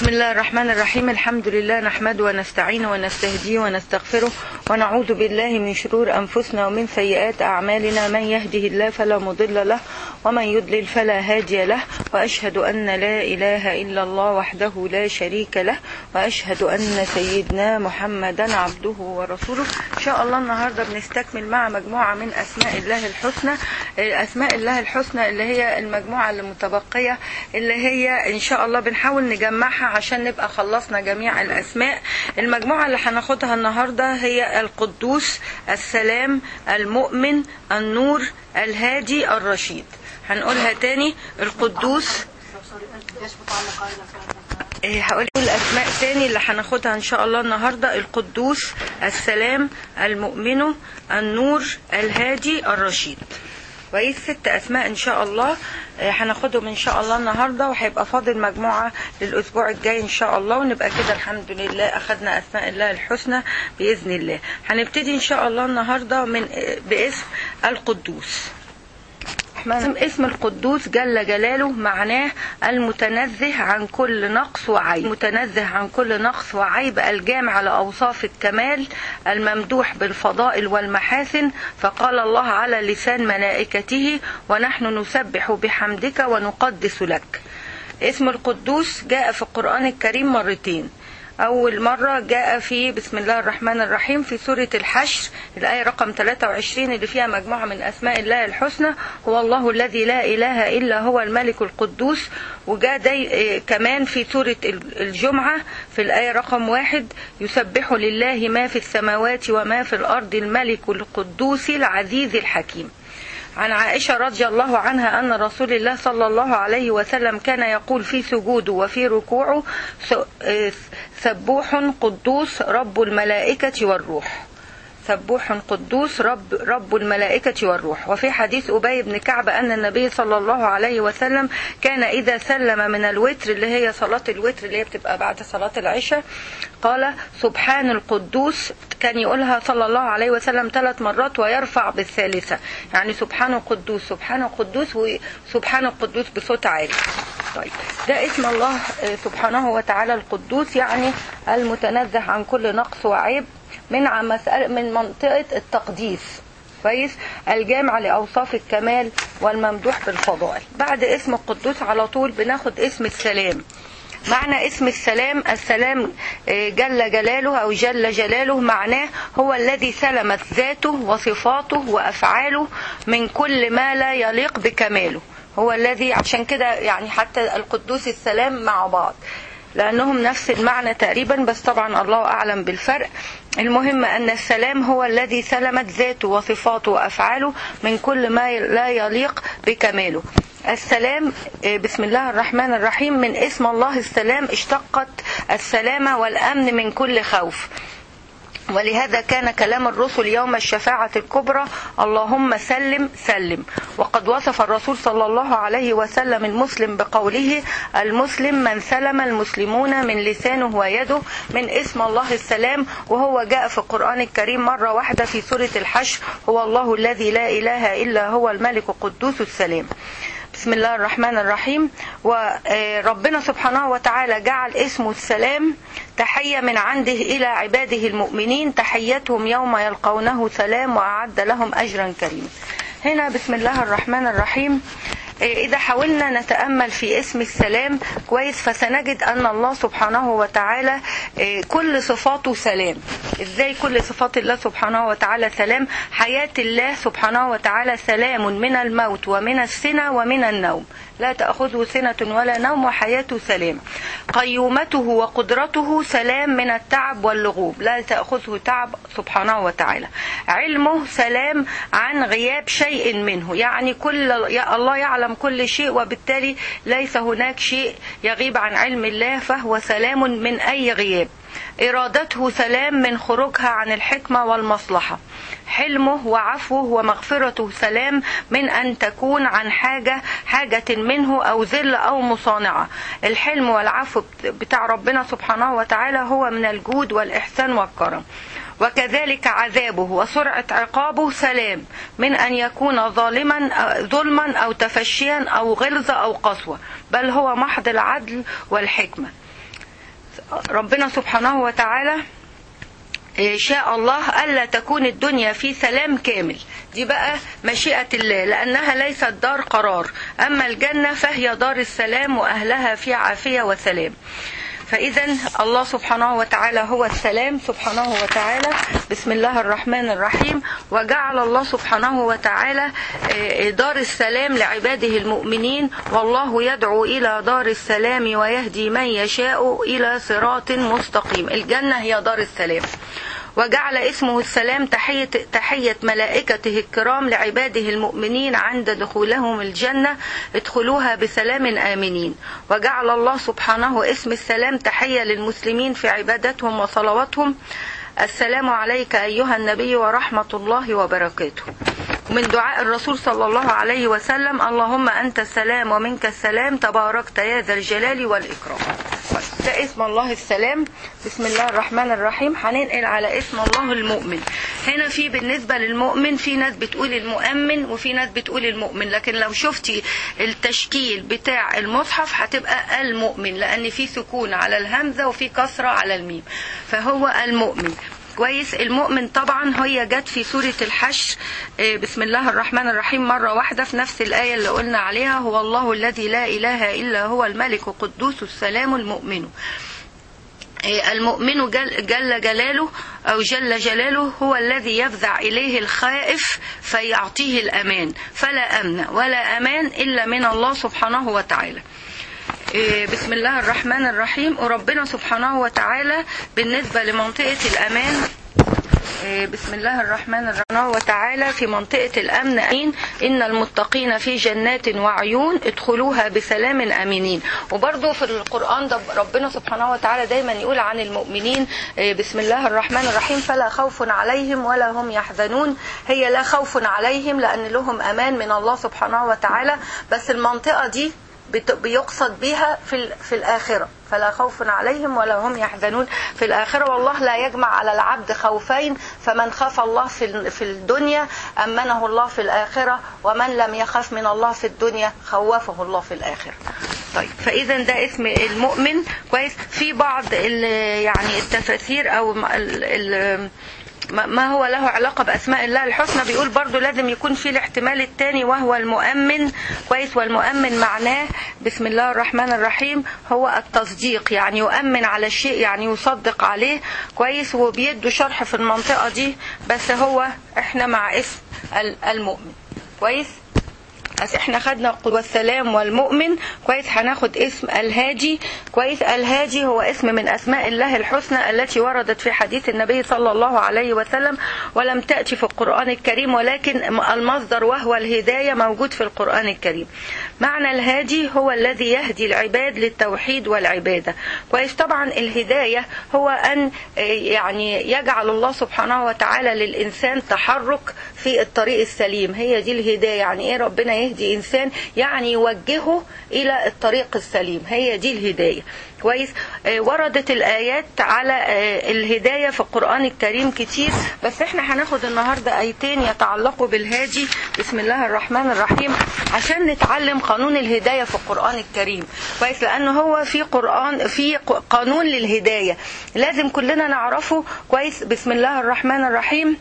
بسم الله الرحمن الرحيم الحمد لله نحمده ونستعينه ونستهديه ونستغفره ونعوذ بالله من شرور أنفسنا ومن سيئات أعمالنا من يهده الله فلا مضل له ومن يضلل فلا هادي له وأشهد أن لا إله إلا الله وحده لا شريك له وأشهد أن سيدنا محمدا عبده ورسوله إن شاء الله النهاردة بنستكمل مع مجموعة من أسماء الله الحسنى أسماء الله الحسنى اللي هي المجموعة المتبقية اللي هي إن شاء الله بنحاول نجمعها عشان نبقى خلصنا جميع الأسماء المجموعة اللي هناخدها النهاردة هي القدوس السلام المؤمن النور الهادي الرشيد هنقولها تاني القدوس إيه هقول الأسماء تاني اللي هناخدها إن شاء الله النهاردة القدوس السلام المؤمن النور الهادي الرشيد كويس ست أسماء إن شاء الله هناخدهم إن شاء الله النهاردة وهيبقى فاضل مجموعة للأسبوع الجاي إن شاء الله ونبقى كده الحمد لله أخدنا أسماء الله الحسنى بإذن الله هنبتدي إن شاء الله النهاردة من باسم القدوس اسم اسم القدوس جل جلاله معناه المتنزه عن كل نقص وعيب متنزه عن كل نقص وعيب الجامع لأوصاف الكمال الممدوح بالفضائل والمحاسن فقال الله على لسان ملائكته ونحن نسبح بحمدك ونقدس لك اسم القدوس جاء في القرآن الكريم مرتين أول مرة جاء في بسم الله الرحمن الرحيم في سورة الحشر الآية رقم 23 اللي فيها مجموعة من أسماء الله الحسنى هو الله الذي لا إله إلا هو الملك القدوس وجاء دي كمان في سورة الجمعة في الآية رقم واحد يسبح لله ما في السماوات وما في الأرض الملك القدوس العزيز الحكيم عن عائشة رضي الله عنها أن رسول الله صلى الله عليه وسلم كان يقول في سجوده وفي ركوعه سبوح قدوس رب الملائكة والروح سبوح قدوس رب رب الملائكة والروح وفي حديث أبي بن كعب أن النبي صلى الله عليه وسلم كان إذا سلم من الوتر اللي هي صلاة الوتر اللي هي بتبقى بعد صلاة العشاء قال سبحان القدوس كان يقولها صلى الله عليه وسلم ثلاث مرات ويرفع بالثالثة يعني سبحان القدوس سبحان القدوس وسبحان القدوس بصوت عالي طيب ده اسم الله سبحانه وتعالى القدوس يعني المتنزه عن كل نقص وعيب من من منطقة التقديس كويس الجامع لأوصاف الكمال والممدوح بالفضائل بعد اسم القدوس على طول بناخد اسم السلام معنى اسم السلام السلام جل جلاله أو جل جلاله معناه هو الذي سلمت ذاته وصفاته وأفعاله من كل ما لا يليق بكماله هو الذي عشان كده يعني حتى القدوس السلام مع بعض لأنهم نفس المعنى تقريبا بس طبعا الله أعلم بالفرق المهم أن السلام هو الذي سلمت ذاته وصفاته وأفعاله من كل ما لا يليق بكماله السلام بسم الله الرحمن الرحيم من اسم الله السلام اشتقت السلامة والأمن من كل خوف ولهذا كان كلام الرسل يوم الشفاعة الكبرى اللهم سلم سلم وقد وصف الرسول صلى الله عليه وسلم المسلم بقوله المسلم من سلم المسلمون من لسانه ويده من اسم الله السلام وهو جاء في القرآن الكريم مرة واحدة في سورة الحشر هو الله الذي لا إله إلا هو الملك القدوس السلام بسم الله الرحمن الرحيم وربنا سبحانه وتعالى جعل اسمه السلام تحية من عنده إلى عباده المؤمنين تحيتهم يوم يلقونه سلام وأعد لهم أجرا كريما هنا بسم الله الرحمن الرحيم إذا حاولنا نتأمل في اسم السلام كويس فسنجد أن الله سبحانه وتعالى كل صفاته سلام إزاي كل صفات الله سبحانه وتعالى سلام حياة الله سبحانه وتعالى سلام من الموت ومن السنة ومن النوم لا تأخذه سنة ولا نوم وحياته سلام قيومته وقدرته سلام من التعب واللغوب لا تأخذه تعب سبحانه وتعالى علمه سلام عن غياب شيء منه يعني كل الله يعلم كل شيء وبالتالي ليس هناك شيء يغيب عن علم الله فهو سلام من أي غياب إرادته سلام من خروجها عن الحكمة والمصلحة حلمه وعفوه ومغفرته سلام من أن تكون عن حاجة حاجة منه أو ذل أو مصانعة الحلم والعفو بتاع ربنا سبحانه وتعالى هو من الجود والإحسان والكرم وكذلك عذابه وسرعة عقابه سلام من أن يكون ظالما ظلما أو تفشيا أو غلظة أو قسوة بل هو محض العدل والحكمة ربنا سبحانه وتعالى شاء الله ألا تكون الدنيا في سلام كامل دي بقى مشيئة الله لأنها ليست دار قرار أما الجنة فهي دار السلام وأهلها في عافية وسلام فإذا الله سبحانه وتعالى هو السلام سبحانه وتعالى بسم الله الرحمن الرحيم وجعل الله سبحانه وتعالى دار السلام لعباده المؤمنين والله يدعو إلى دار السلام ويهدي من يشاء إلى صراط مستقيم الجنة هي دار السلام وجعل اسمه السلام تحية, تحية ملائكته الكرام لعباده المؤمنين عند دخولهم الجنة ادخلوها بسلام آمنين وجعل الله سبحانه اسم السلام تحية للمسلمين في عبادتهم وصلواتهم السلام عليك أيها النبي ورحمة الله وبركاته من دعاء الرسول صلى الله عليه وسلم اللهم أنت السلام ومنك السلام تباركت يا ذا الجلال والإكرام ده اسم الله السلام بسم الله الرحمن الرحيم هننقل على اسم الله المؤمن هنا في بالنسبة للمؤمن في ناس بتقول المؤمن وفي ناس بتقول المؤمن لكن لو شفتي التشكيل بتاع المصحف هتبقى المؤمن لأن في سكون على الهمزة وفي كسرة على الميم فهو المؤمن كويس المؤمن طبعا هي جت في سورة الحشر بسم الله الرحمن الرحيم مرة واحدة في نفس الآية اللي قلنا عليها هو الله الذي لا إله إلا هو الملك قدوس السلام المؤمن المؤمن جل, جل جلاله أو جل جلاله هو الذي يفزع إليه الخائف فيعطيه الأمان فلا أمن ولا أمان إلا من الله سبحانه وتعالى بسم الله الرحمن الرحيم وربنا سبحانه وتعالى بالنسبة لمنطقة الأمان بسم الله الرحمن الرحيم وتعالى في منطقة الأمن أمين إن المتقين في جنات وعيون ادخلوها بسلام أمينين وبرضو في القرآن ده ربنا سبحانه وتعالى دايما يقول عن المؤمنين بسم الله الرحمن الرحيم فلا خوف عليهم ولا هم يحزنون هي لا خوف عليهم لأن لهم أمان من الله سبحانه وتعالى بس المنطقة دي بيقصد بها في في الآخرة فلا خوف عليهم ولا هم يحزنون في الآخرة والله لا يجمع على العبد خوفين فمن خاف الله في في الدنيا أمنه الله في الآخرة ومن لم يخاف من الله في الدنيا خوفه الله في الآخرة طيب فاذا ده اسم المؤمن كويس في بعض يعني التفاسير او ال ال ما هو له علاقة بأسماء الله الحسنى بيقول برضو لازم يكون في الاحتمال الثاني وهو المؤمن كويس والمؤمن معناه بسم الله الرحمن الرحيم هو التصديق يعني يؤمن على الشيء يعني يصدق عليه كويس وبيدوا شرح في المنطقة دي بس هو احنا مع اسم المؤمن كويس بس احنا خدنا والسلام والمؤمن كويس هناخد اسم الهادي كويس الهادي هو اسم من اسماء الله الحسنى التي وردت في حديث النبي صلى الله عليه وسلم ولم تأتي في القرآن الكريم ولكن المصدر وهو الهداية موجود في القرآن الكريم معنى الهادي هو الذي يهدي العباد للتوحيد والعبادة كويس طبعا الهداية هو أن يعني يجعل الله سبحانه وتعالى للإنسان تحرك في الطريق السليم هي دي الهداية يعني ايه ربنا يهدي انسان يعني يوجهه الى الطريق السليم هي دي الهداية كويس آه وردت الايات على آه الهداية في القرآن الكريم كتير بس احنا هناخد النهاردة ايتين يتعلقوا بالهادي بسم الله الرحمن الرحيم عشان نتعلم قانون الهداية في القرآن الكريم كويس لان هو في قرآن في قانون للهداية لازم كلنا نعرفه كويس بسم الله الرحمن الرحيم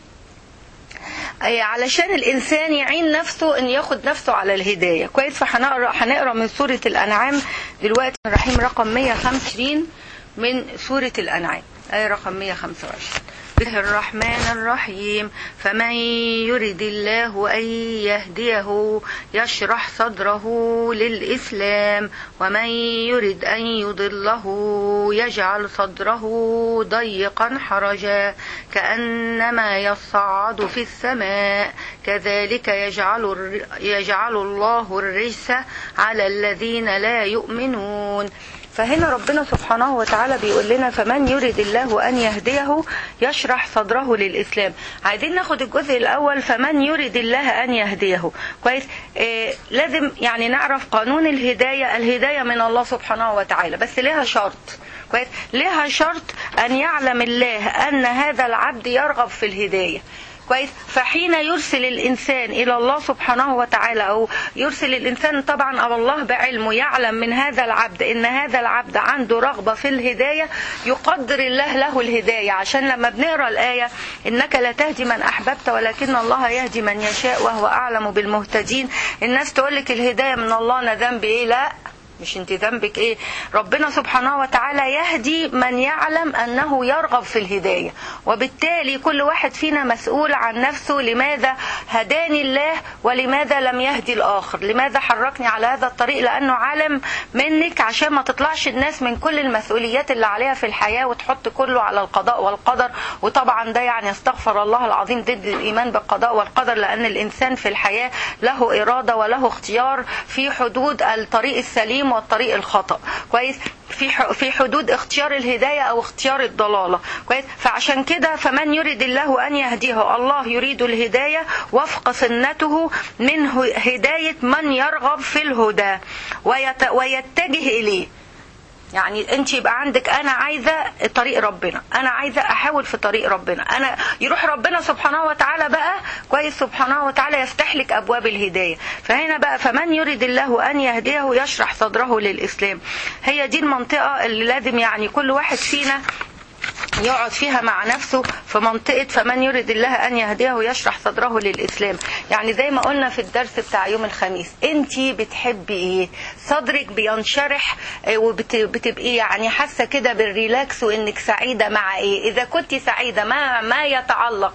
علشان الانسان يعين نفسه ان ياخد نفسه على الهدايه كويس فهنقرا هنقرا من سوره الانعام دلوقتي الرحيم رقم 125 من سوره الانعام ايه رقم 125 بسم الرحمن الرحيم فمن يرد الله أن يهديه يشرح صدره للإسلام ومن يرد أن يضله يجعل صدره ضيقا حرجا كأنما يصعد في السماء كذلك يجعل, يجعل الله الرجس على الذين لا يؤمنون فهنا ربنا سبحانه وتعالى بيقول لنا فمن يريد الله أن يهديه يشرح صدره للإسلام عايزين ناخد الجزء الأول فمن يريد الله أن يهديه كويس آه لازم يعني نعرف قانون الهداية الهداية من الله سبحانه وتعالى بس لها شرط كويس لها شرط أن يعلم الله أن هذا العبد يرغب في الهداية كويس فحين يرسل الانسان الى الله سبحانه وتعالى او يرسل الانسان طبعا او الله بعلمه يعلم من هذا العبد ان هذا العبد عنده رغبه في الهدايه يقدر الله له الهدايه عشان لما بنقرا الايه انك لا تهدي من احببت ولكن الله يهدي من يشاء وهو اعلم بالمهتدين الناس تقول لك الهدايه من الله انا ذنبي ايه لا مش انت ذنبك ايه ربنا سبحانه وتعالى يهدي من يعلم انه يرغب في الهدايه وبالتالي كل واحد فينا مسؤول عن نفسه لماذا هداني الله ولماذا لم يهدي الاخر لماذا حركني على هذا الطريق لانه علم منك عشان ما تطلعش الناس من كل المسؤوليات اللي عليها في الحياه وتحط كله على القضاء والقدر وطبعا ده يعني استغفر الله العظيم ضد الايمان بالقضاء والقدر لان الانسان في الحياه له اراده وله اختيار في حدود الطريق السليم والطريق الخطا كويس في في حدود اختيار الهدايه او اختيار الضلاله كويس فعشان كده فمن يريد الله ان يهديه الله يريد الهدايه وفق سنته من هدايه من يرغب في الهدى ويت ويتجه اليه يعني انت يبقى عندك انا عايزه طريق ربنا انا عايزه احاول في طريق ربنا انا يروح ربنا سبحانه وتعالى بقى كويس سبحانه وتعالى يفتح لك ابواب الهدايه فهنا بقى فمن يريد الله ان يهديه يشرح صدره للاسلام هي دي المنطقه اللي لازم يعني كل واحد فينا يقعد فيها مع نفسه في منطقة فمن يريد الله أن يهديه يشرح صدره للإسلام يعني زي ما قلنا في الدرس بتاع يوم الخميس انت بتحبي ايه صدرك بينشرح وبتبقي يعني حاسة كده بالريلاكس وانك سعيدة مع ايه اذا كنت سعيدة مع ما يتعلق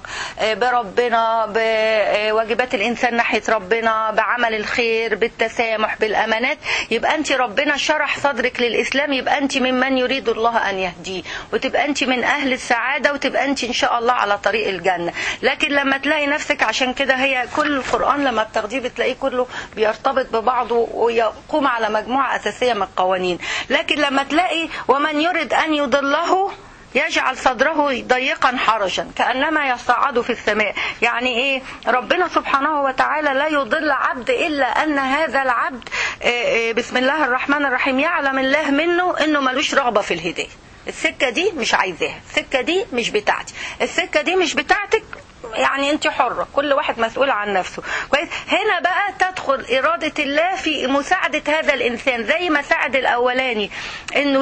بربنا بواجبات الانسان ناحية ربنا بعمل الخير بالتسامح بالامانات يبقى انت ربنا شرح صدرك للإسلام يبقى انت ممن يريد الله أن يهديه وتبقى انت من اهل السعاده وتبقى انت ان شاء الله على طريق الجنه لكن لما تلاقي نفسك عشان كده هي كل القران لما بتاخديه بتلاقيه كله بيرتبط ببعضه ويقوم على مجموعه اساسيه من القوانين لكن لما تلاقي ومن يرد ان يضله يجعل صدره ضيقا حرجا كانما يصعد في السماء يعني ايه ربنا سبحانه وتعالى لا يضل عبد الا ان هذا العبد بسم الله الرحمن الرحيم يعلم الله منه انه ملوش رغبه في الهدايه السكة دي مش عايزاها السكة دي مش بتاعتي السكة دي مش بتاعتك يعني انت حرة كل واحد مسؤول عن نفسه كويس هنا بقى تدخل إرادة الله في مساعدة هذا الإنسان زي ما ساعد الأولاني إنه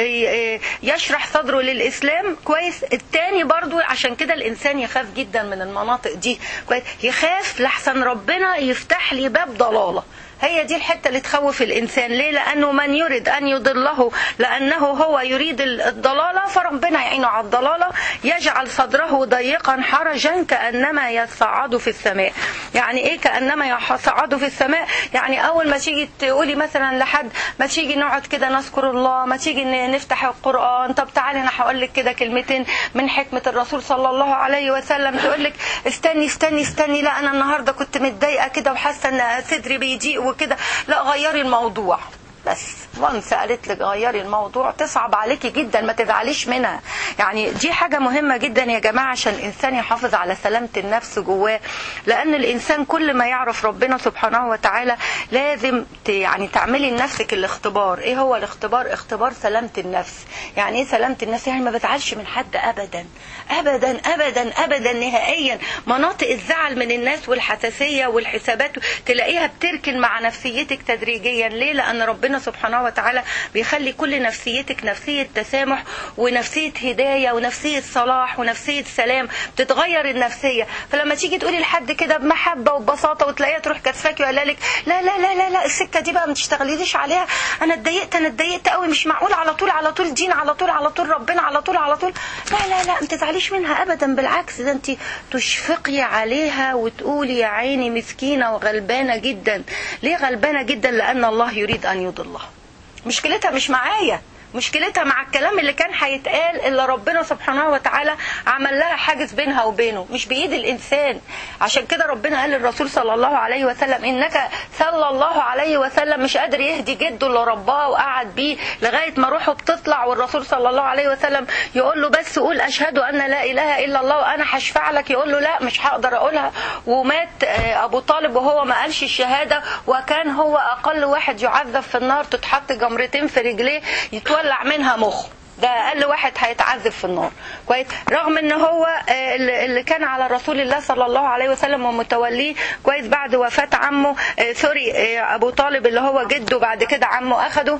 يشرح صدره للإسلام كويس التاني برضو عشان كده الإنسان يخاف جدا من المناطق دي كويس يخاف لحسن ربنا يفتح لي باب ضلالة هي دي الحته اللي تخوف الانسان ليه لانه من يريد ان يضله لانه هو يريد الضلاله فربنا يعينه على الضلاله يجعل صدره ضيقا حرجا كانما يصعد في السماء يعني ايه كانما يصعد في السماء يعني اول ما تيجي تقولي مثلا لحد ما تيجي نقعد كده نذكر الله ما تيجي نفتح القران طب تعالي انا هقول لك كده كلمتين من حكمه الرسول صلى الله عليه وسلم تقول لك استني استني استني لا انا النهارده كنت متضايقه كده وحاسه ان صدري بيضيق وكده لا غيري الموضوع بس وانس قالت لك غيري الموضوع تصعب عليكي جدا ما تزعليش منها يعني دي حاجه مهمه جدا يا جماعه عشان الانسان يحافظ على سلامه النفس جواه لان الانسان كل ما يعرف ربنا سبحانه وتعالى لازم يعني تعملي لنفسك الاختبار ايه هو الاختبار اختبار سلامه النفس يعني ايه سلامه النفس يعني ما بزعلش من حد ابدا ابدا ابدا ابدا نهائيا مناطق الزعل من الناس والحساسيه والحسابات تلاقيها بتركن مع نفسيتك تدريجيا ليه لان ربنا سبحانه وتعالى بيخلي كل نفسيتك نفسيه تسامح ونفسيه هدايه ونفسيه صلاح ونفسيه سلام بتتغير النفسيه فلما تيجي تقولي لحد كده بمحبه وببساطه وتلاقيها تروح كتفاكي وقال لك لا لا لا لا لا السكه دي بقى ما تشتغليش عليها انا اتضايقت انا اتضايقت قوي مش معقول على طول على طول دين على طول على طول ربنا على طول على طول لا لا لا ما تزعليش منها ابدا بالعكس ده انت تشفقي عليها وتقولي يا عيني مسكينه وغلبانه جدا ليه غلبانه جدا لان الله يريد ان يضلها مشكلتها مش معايا مشكلتها مع الكلام اللي كان هيتقال اللي ربنا سبحانه وتعالى عمل لها حاجز بينها وبينه مش بايد الانسان عشان كده ربنا قال للرسول صلى الله عليه وسلم انك صلى الله عليه وسلم مش قادر يهدي جده اللي رباه وقعد بيه لغايه ما روحه بتطلع والرسول صلى الله عليه وسلم يقول له بس قول اشهد ان لا اله الا الله وانا هشفع لك يقول له لا مش هقدر اقولها ومات ابو طالب وهو ما قالش الشهاده وكان هو اقل واحد يعذب في النار تتحط جمرتين في رجليه يتولع منها مخه ده اقل واحد هيتعذب في النار كويس رغم ان هو آه، اللي اللي كان على رسول الله صلى الله عليه وسلم ومتوليه كويس بعد وفاه عمه آه، سوري آه، ابو طالب اللي هو جده بعد كده عمه اخده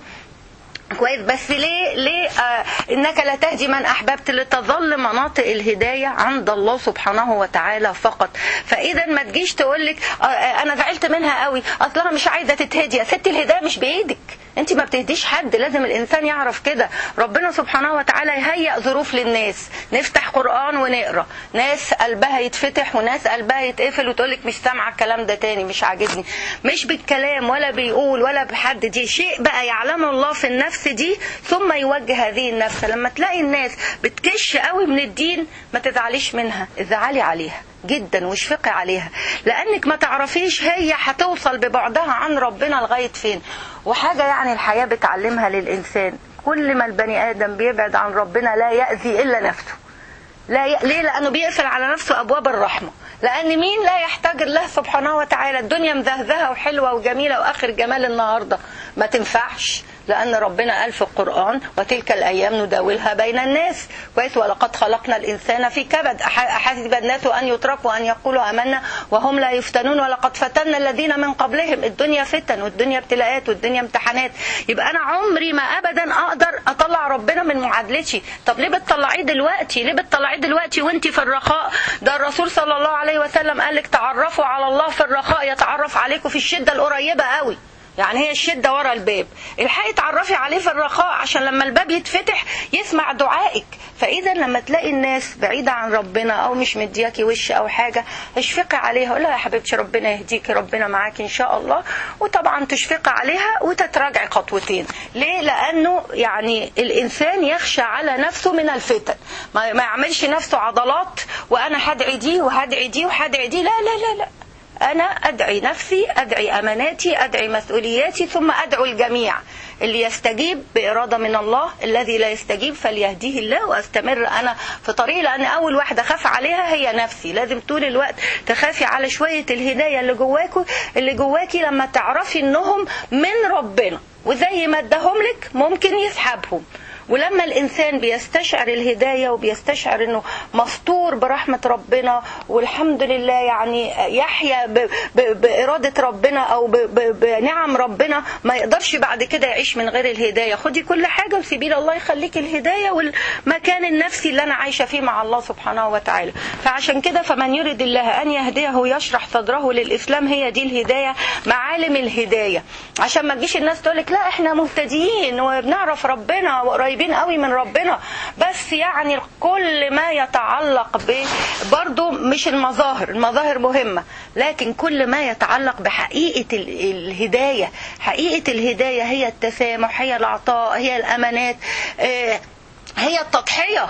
كويس بس ليه ليه آه انك لا تهدي من احببت لتظل مناطق الهدايه عند الله سبحانه وتعالى فقط فاذا ما تجيش تقول لك آه آه، انا زعلت منها قوي اصلها مش عايزه تتهدي يا ستي الهدايه مش بايدك انت ما بتهديش حد لازم الانسان يعرف كده ربنا سبحانه وتعالى يهيئ ظروف للناس نفتح قران ونقرا ناس قلبها يتفتح وناس قلبها يتقفل وتقول لك مش سامعه الكلام ده تاني مش عاجبني مش بالكلام ولا بيقول ولا بحد دي شيء بقى يعلمه الله في النفس دي ثم يوجه هذه النفس لما تلاقي الناس بتكش قوي من الدين ما تزعليش منها ازعلي عليها جدا واشفقي عليها لانك ما تعرفيش هي هتوصل ببعدها عن ربنا لغايه فين وحاجه يعني الحياه بتعلمها للانسان كل ما البني ادم بيبعد عن ربنا لا ياذي الا نفسه لا ي... ليه لانه بيقفل على نفسه ابواب الرحمه لان مين لا يحتاج الله سبحانه وتعالى الدنيا مزهزهه وحلوه وجميله واخر جمال النهارده ما تنفعش لأن ربنا قال في القرآن وتلك الأيام نداولها بين الناس كويس ولقد خلقنا الإنسان في كبد أح- أحسب الناس أن يتركوا أن يقولوا آمنا وهم لا يفتنون ولقد فتنا الذين من قبلهم الدنيا فتن والدنيا ابتلاءات والدنيا امتحانات يبقى أنا عمري ما أبدا أقدر أطلع ربنا من معادلتي طب ليه بتطلعيه دلوقتي ليه بتطلعيه دلوقتي وانت في الرخاء ده الرسول صلى الله عليه وسلم قال لك تعرفوا على الله في الرخاء يتعرف عليكم في الشدة القريبة قوي يعني هي الشدة ورا الباب الحقي تعرفي عليه في الرخاء عشان لما الباب يتفتح يسمع دعائك فإذا لما تلاقي الناس بعيدة عن ربنا أو مش مدياكي وش أو حاجة اشفقي عليها قولها يا حبيبتي ربنا يهديكي ربنا معاكي إن شاء الله وطبعا تشفقي عليها وتتراجعي خطوتين ليه لأنه يعني الإنسان يخشى على نفسه من الفتن ما ما يعملش نفسه عضلات وأنا هدعي دي وهدعي دي وهدعي دي لا لا لا لا أنا أدعي نفسي أدعي أماناتي أدعي مسؤولياتي ثم أدعو الجميع اللي يستجيب بإرادة من الله الذي لا يستجيب فليهديه الله وأستمر أنا في طريقي لأن أول واحدة خاف عليها هي نفسي لازم طول الوقت تخافي على شوية الهداية اللي جواكوا اللي جواكي لما تعرفي إنهم من ربنا وزي ما اداهم لك ممكن يسحبهم ولما الإنسان بيستشعر الهداية وبيستشعر أنه مستور برحمة ربنا والحمد لله يعني يحيا ب- ب- بإرادة ربنا أو ب- ب- بنعم ربنا ما يقدرش بعد كده يعيش من غير الهداية خدي كل حاجة وسيبي له الله يخليك الهداية والمكان النفسي اللي أنا عايشة فيه مع الله سبحانه وتعالى فعشان كده فمن يرد الله أن يهديه يشرح صدره للإسلام هي دي الهداية معالم الهداية عشان ما تجيش الناس تقولك لا احنا مهتديين وبنعرف ربنا وقريبين قوي من ربنا بس يعني كل ما يتعلق ب برضو مش المظاهر المظاهر مهمة لكن كل ما يتعلق بحقيقة ال- الهداية حقيقة الهداية هي التسامح هي العطاء هي الأمانات آه، هي التضحية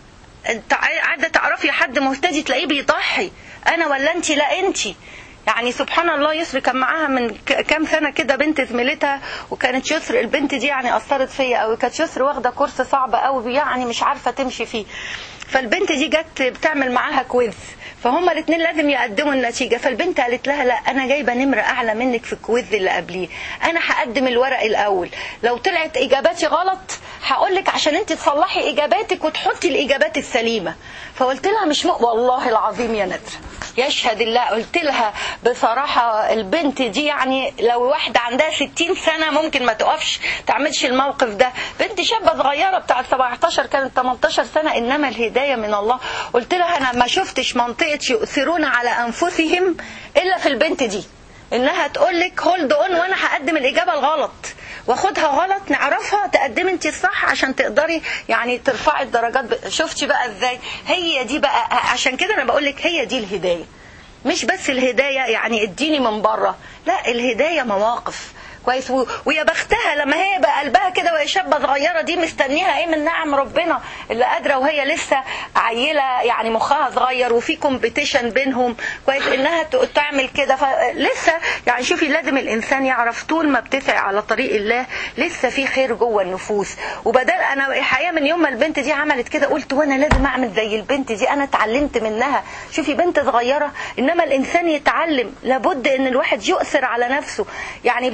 انت قاعده تعرفي حد مهتدي تلاقيه بيضحي انا ولا انت لا انت يعني سبحان الله يسري كان معاها من ك- كام سنه كده بنت زميلتها وكانت يسر البنت دي يعني اثرت فيا قوي كانت يسر واخده كورس صعب قوي يعني مش عارفه تمشي فيه فالبنت دي جت بتعمل معاها كويز فهما الاثنين لازم يقدموا النتيجه فالبنت قالت لها لا انا جايبه نمره اعلى منك في الكويز اللي قبليه انا هقدم الورق الاول لو طلعت اجاباتي غلط هقول لك عشان انت تصلحي اجاباتك وتحطي الاجابات السليمه فقلت لها مش م... والله العظيم يا ندر يشهد الله قلت لها بصراحة البنت دي يعني لو واحدة عندها 60 سنة ممكن ما تقفش تعملش الموقف ده بنت شابة صغيرة بتاعت 17 كانت 18 سنة إنما الهداية من الله قلت لها أنا ما شفتش منطقة يؤثرون على أنفسهم إلا في البنت دي انها تقول لك هولد اون وانا هقدم الاجابه الغلط واخدها غلط نعرفها تقدمي انت الصح عشان تقدري يعني ترفعي الدرجات ب... شفتي بقى ازاي هي دي بقى عشان كده انا بقول لك هي دي الهدايه مش بس الهدايه يعني اديني من بره لا الهدايه مواقف كويس و... ويا بختها لما هي بقى قلبها كده وهي شابه صغيره دي مستنيها ايه من نعم ربنا اللي قادره وهي لسه عيله يعني مخها صغير وفي كومبيتيشن بينهم كويس انها ت- تعمل كده فلسه يعني شوفي لازم الانسان يعرف طول ما بتسعي على طريق الله لسه في خير جوه النفوس وبدل انا الحقيقه من يوم ما البنت دي عملت كده قلت وانا لازم اعمل زي البنت دي انا اتعلمت منها شوفي بنت صغيره انما الانسان يتعلم لابد ان الواحد يؤثر على نفسه يعني بتؤثري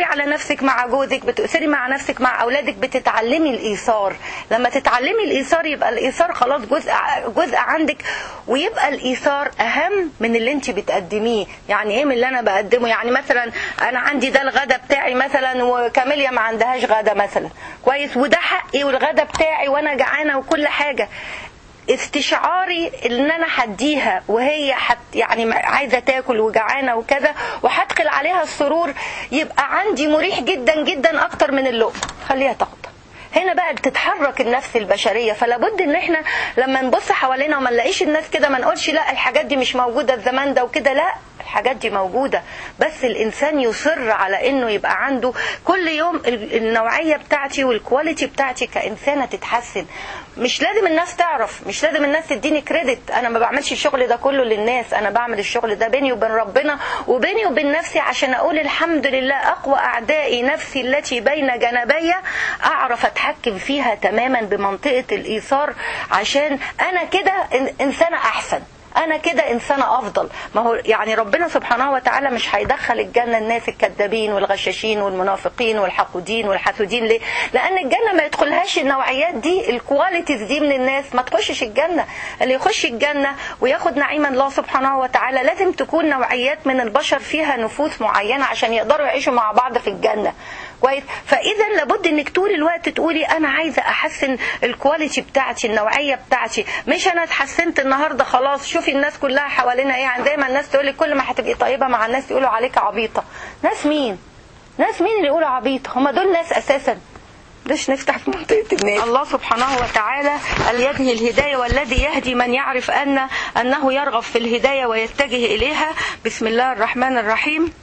بتؤثري على نفسك مع جوزك بتؤثري مع نفسك مع اولادك بتتعلمي الايثار لما تتعلمي الايثار يبقى الايثار خلاص جزء جزء عندك ويبقى الايثار اهم من اللي انت بتقدميه يعني ايه من اللي انا بقدمه يعني مثلا انا عندي ده الغدا بتاعي مثلا وكاميليا ما عندهاش غدا مثلا كويس وده حقي والغدا بتاعي وانا جعانه وكل حاجه استشعاري ان انا هديها وهي حت يعني عايزه تاكل وجعانه وكذا وهدخل عليها السرور يبقى عندي مريح جدا جدا اكتر من اللقمه خليها تاخد هنا بقى بتتحرك النفس البشرية فلا بد ان احنا لما نبص حوالينا وما نلاقيش الناس كده ما نقولش لا الحاجات دي مش موجودة الزمان ده وكده لا الحاجات دي موجودة بس الإنسان يصر على إنه يبقى عنده كل يوم النوعية بتاعتي والكواليتي بتاعتي كإنسانة تتحسن مش لازم الناس تعرف مش لازم الناس تديني كريدت أنا ما بعملش الشغل ده كله للناس أنا بعمل الشغل ده بيني وبين ربنا وبيني وبين نفسي عشان أقول الحمد لله أقوى أعدائي نفسي التي بين جنبي أعرف أتحكم فيها تماما بمنطقة الإيثار عشان أنا كده إنسانة أحسن انا كده انسانه افضل ما هو يعني ربنا سبحانه وتعالى مش هيدخل الجنه الناس الكذابين والغشاشين والمنافقين والحقودين والحسودين ليه لان الجنه ما يدخلهاش النوعيات دي الكواليتيز دي من الناس ما تخشش الجنه اللي يخش الجنه وياخد نعيم الله سبحانه وتعالى لازم تكون نوعيات من البشر فيها نفوس معينه عشان يقدروا يعيشوا مع بعض في الجنه كويس فاذا لابد انك طول الوقت تقولي انا عايزه احسن الكواليتي بتاعتي النوعيه بتاعتي مش انا اتحسنت النهارده خلاص شوفي الناس كلها حوالينا ايه يعني دايما الناس تقول لي كل ما هتبقي طيبه مع الناس يقولوا عليك عبيطه ناس مين ناس مين اللي يقولوا عبيطه هم دول ناس اساسا ليش نفتح في منطقة الناس الله سبحانه وتعالى اليده الهداية والذي يهدي من يعرف أن أنه يرغب في الهداية ويتجه إليها بسم الله الرحمن الرحيم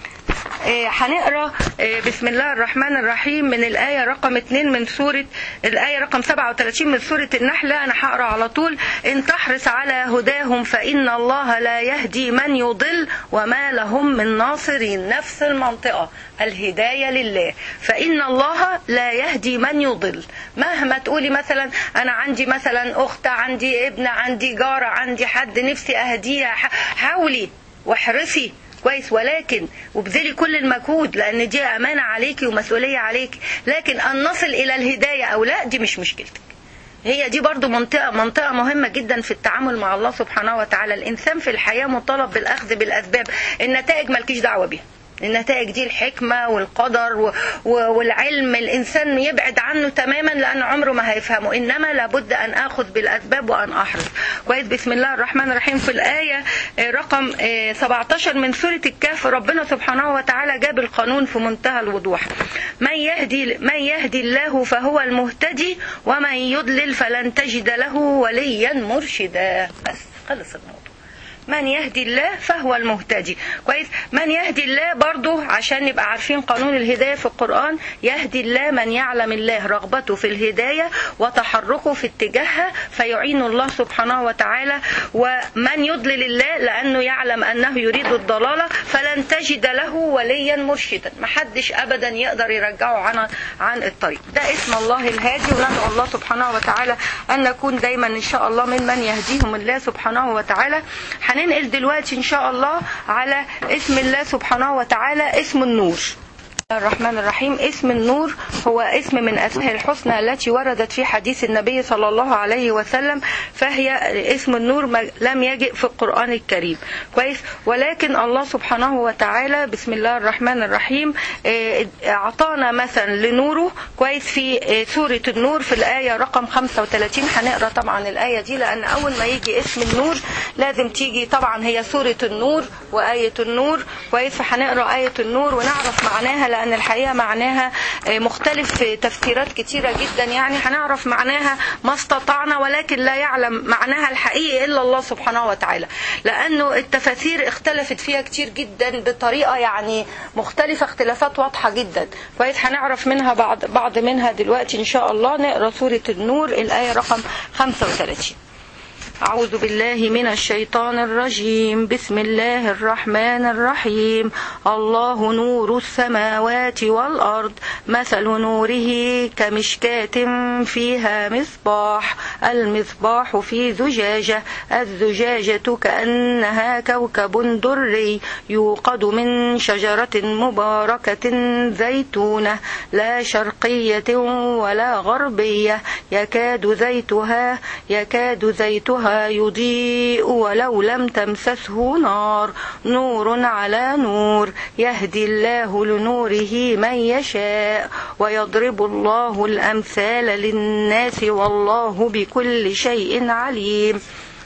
هنقرا بسم الله الرحمن الرحيم من الآية رقم 2 من سورة الآية رقم 37 من سورة النحلة أنا هقرا على طول إن تحرص على هداهم فإن الله لا يهدي من يضل وما لهم من ناصرين نفس المنطقة الهداية لله فإن الله لا يهدي من يضل مهما تقولي مثلا أنا عندي مثلا أخت عندي ابن عندي جارة عندي حد نفسي أهديها حاولي واحرصي كويس ولكن وبذلي كل المجهود لان دي امانه عليكي ومسؤوليه عليكي لكن ان نصل الى الهدايه او لا دي مش مشكلتك هي دي برضو منطقة منطقة مهمة جدا في التعامل مع الله سبحانه وتعالى الإنسان في الحياة مطالب بالأخذ بالأسباب النتائج مالكيش دعوة بيها النتائج دي الحكمة والقدر و... و... والعلم الإنسان يبعد عنه تماما لأن عمره ما هيفهمه إنما لابد أن أخذ بالأسباب وأن أحرص كويس بسم الله الرحمن الرحيم في الآية رقم 17 من سورة الكهف ربنا سبحانه وتعالى جاب القانون في منتهى الوضوح من يهدي من يهدي الله فهو المهتدي ومن يضلل فلن تجد له وليا مرشدا بس خلص الموضوع من يهدي الله فهو المهتدي كويس من يهدي الله برضو عشان نبقى عارفين قانون الهداية في القرآن يهدي الله من يعلم الله رغبته في الهداية وتحركه في اتجاهها فيعين الله سبحانه وتعالى ومن يضلل الله لأنه يعلم أنه يريد الضلالة فلن تجد له وليا مرشدا محدش أبدا يقدر يرجعه عن عن الطريق ده اسم الله الهادي وندعو الله سبحانه وتعالى أن نكون دايما إن شاء الله ممن يهديهم الله سبحانه وتعالى هننقل دلوقتي ان شاء الله على اسم الله سبحانه وتعالى اسم النور الرحمن الرحيم اسم النور هو اسم من اسماء الحسنى التي وردت في حديث النبي صلى الله عليه وسلم فهي اسم النور لم يجئ في القرآن الكريم كويس ولكن الله سبحانه وتعالى بسم الله الرحمن الرحيم اعطانا مثل لنوره كويس في سورة النور في الآية رقم 35 هنقرا طبعا الآية دي لأن أول ما يجي اسم النور لازم تيجي طبعا هي سورة النور وآية النور كويس فهنقرا آية النور ونعرف معناها لأن الحقيقة معناها مختلف في تفسيرات كتيرة جدا يعني هنعرف معناها ما استطعنا ولكن لا يعلم معناها الحقيقي إلا الله سبحانه وتعالى لأنه التفاسير اختلفت فيها كتير جدا بطريقة يعني مختلفة اختلافات واضحة جدا كويس هنعرف منها بعض بعض منها دلوقتي إن شاء الله نقرأ سورة النور الآية رقم 35 أعوذ بالله من الشيطان الرجيم بسم الله الرحمن الرحيم الله نور السماوات والأرض مثل نوره كمشكاة فيها مصباح المصباح في زجاجة الزجاجة كأنها كوكب دري يوقد من شجرة مباركة زيتونة لا شرقية ولا غربية يكاد زيتها يكاد زيتها يضيء ولو لم تمسسه نار نور على نور يهدي الله لنوره من يشاء ويضرب الله الأمثال للناس والله بكل شيء عليم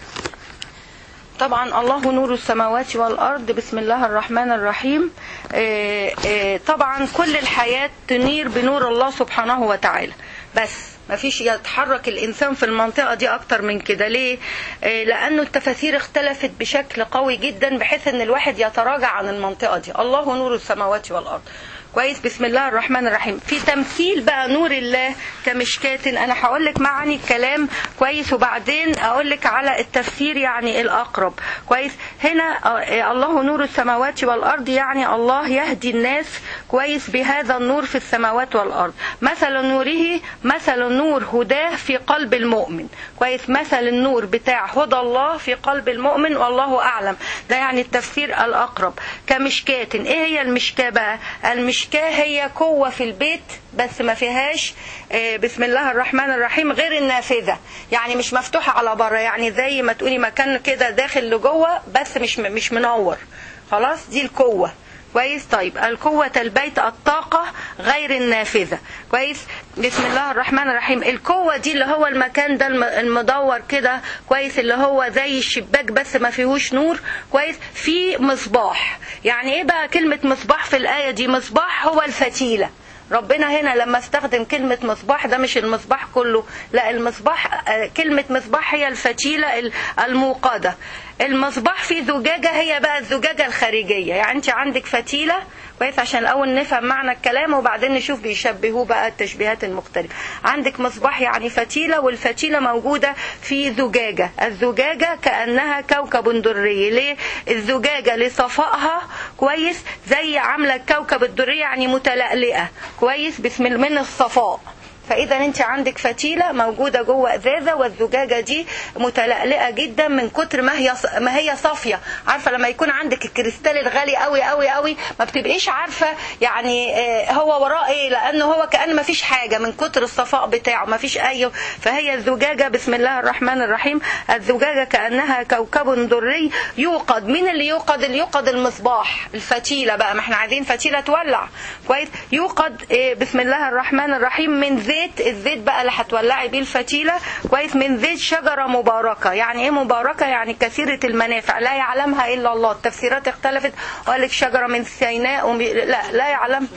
طبعا الله نور السماوات والأرض بسم الله الرحمن الرحيم آه، آه، طبعا كل الحياة تنير بنور الله سبحانه وتعالى بس ما فيش يتحرك الإنسان في المنطقة دي أكتر من كده ليه؟ آه، لأنه التفاسير اختلفت بشكل قوي جدا بحيث أن الواحد يتراجع عن المنطقة دي الله نور السماوات والأرض كويس بسم الله الرحمن الرحيم في تمثيل بقى نور الله كمشكاة انا هقول لك معاني الكلام كويس وبعدين اقول لك على التفسير يعني الاقرب كويس هنا آه، الله نور السماوات والارض يعني الله يهدي الناس كويس بهذا النور في السماوات والارض مثل نوره مثل نور هداه في قلب المؤمن كويس مثل النور بتاع هدى الله في قلب المؤمن والله اعلم ده يعني التفسير الاقرب كمشكاة ايه هي المشكاة بقى المشكاة هي قوة في البيت بس ما فيهاش آه، بسم الله الرحمن الرحيم غير النافذة يعني مش مفتوحة على بره يعني زي ما تقولي مكان كده داخل لجوه بس مش مش منور خلاص دي القوة كويس طيب القوة البيت الطاقة غير النافذة كويس بسم الله الرحمن الرحيم القوة دي اللي هو المكان ده الم- المدور كده كويس اللي هو زي الشباك بس ما فيهوش نور كويس في مصباح يعني ايه بقى كلمة مصباح في الآية دي مصباح هو الفتيلة ربنا هنا لما استخدم كلمة مصباح ده مش المصباح كله لا المصباح آه، كلمة مصباح هي الفتيلة ال- الموقدة المصباح في زجاجة هي بقى الزجاجة الخارجية يعني انت عندك فتيلة كويس عشان الاول نفهم معنى الكلام وبعدين نشوف بيشبهوه بقى التشبيهات المختلفة عندك مصباح يعني فتيلة والفتيلة موجودة في زجاجة الزجاجة كأنها كوكب دري ليه الزجاجة لصفائها كويس زي عاملة الكوكب الدري يعني متلألئة كويس بسم من الصفاء فاذا انت عندك فتيله موجوده جوه ازازه والزجاجه دي متلألئه جدا من كتر ما هي ما هي صافيه عارفه لما يكون عندك الكريستال الغالي قوي قوي قوي ما بتبقيش عارفه يعني آه، هو وراه ايه لانه هو كان ما فيش حاجه من كتر الصفاء بتاعه ما فيش اي فهي الزجاجه بسم الله الرحمن الرحيم الزجاجه كانها كوكب دري يوقد مين اللي يوقد اللي يوقد المصباح الفتيله بقى ما احنا عايزين فتيله تولع كويس يوقد آه، بسم الله الرحمن الرحيم من زيت الزيت بقى اللي هتولعي بيه الفتيله كويس من زيت شجره مباركه يعني ايه مباركه يعني كثيره المنافع لا يعلمها الا الله التفسيرات اختلفت وقال لك شجره من سيناء ومي... لا لا يعلم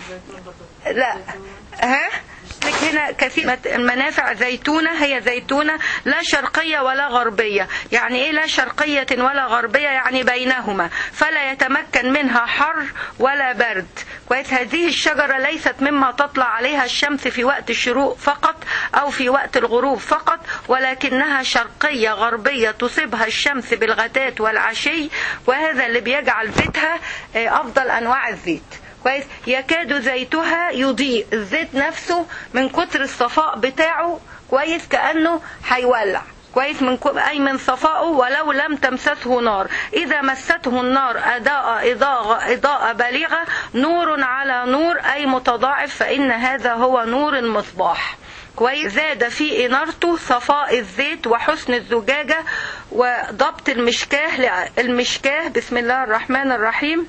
لا ها لك هنا كثير المنافع زيتونة هي زيتونة لا شرقية ولا غربية يعني ايه لا شرقية ولا غربية يعني بينهما فلا يتمكن منها حر ولا برد كويس هذه الشجرة ليست مما تطلع عليها الشمس في وقت الشروق فقط أو في وقت الغروب فقط ولكنها شرقية غربية تصيبها الشمس بالغداة والعشي وهذا اللي بيجعل زيتها آه، أفضل أنواع الزيت كويس يكاد زيتها يضيء الزيت نفسه من كتر الصفاء بتاعه كويس كأنه هيولع كويس من كو- أي من صفائه ولو لم تمسسه نار إذا مسته النار أضاء إضاءة, إضاءة بالغة نور على نور أي متضاعف فإن هذا هو نور المصباح كويس زاد في إنارته صفاء الزيت وحسن الزجاجة وضبط المشكاه لع- المشكاه بسم الله الرحمن الرحيم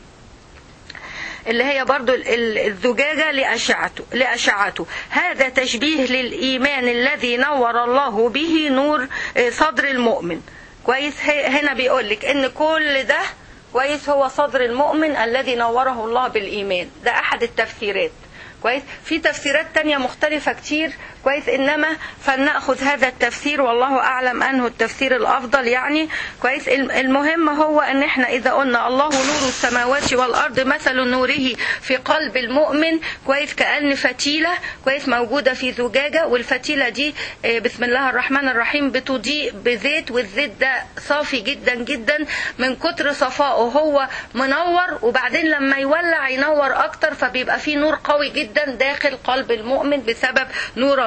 اللي هي برضو ال- ال- الزجاجة لأشعته, لأشعته هذا تشبيه للإيمان الذي نور الله به نور آه، صدر المؤمن كويس هي- هنا بيقولك ان كل ده كويس هو صدر المؤمن الذي نوره الله بالإيمان ده أحد التفسيرات كويس في تفسيرات تانية مختلفة كتير كويس إنما فلنأخذ هذا التفسير والله أعلم أنه التفسير الأفضل يعني كويس الم- المهم هو أن احنا إذا قلنا الله نور السماوات والأرض مثل نوره في قلب المؤمن كويس كأن فتيلة كويس موجودة في زجاجة والفتيلة دي آه، بسم الله الرحمن الرحيم بتضيء بزيت والزيت ده صافي جدا جدا من كتر صفائه هو منور وبعدين لما يولع ينور أكتر فبيبقى فيه نور قوي جدا داخل قلب المؤمن بسبب نور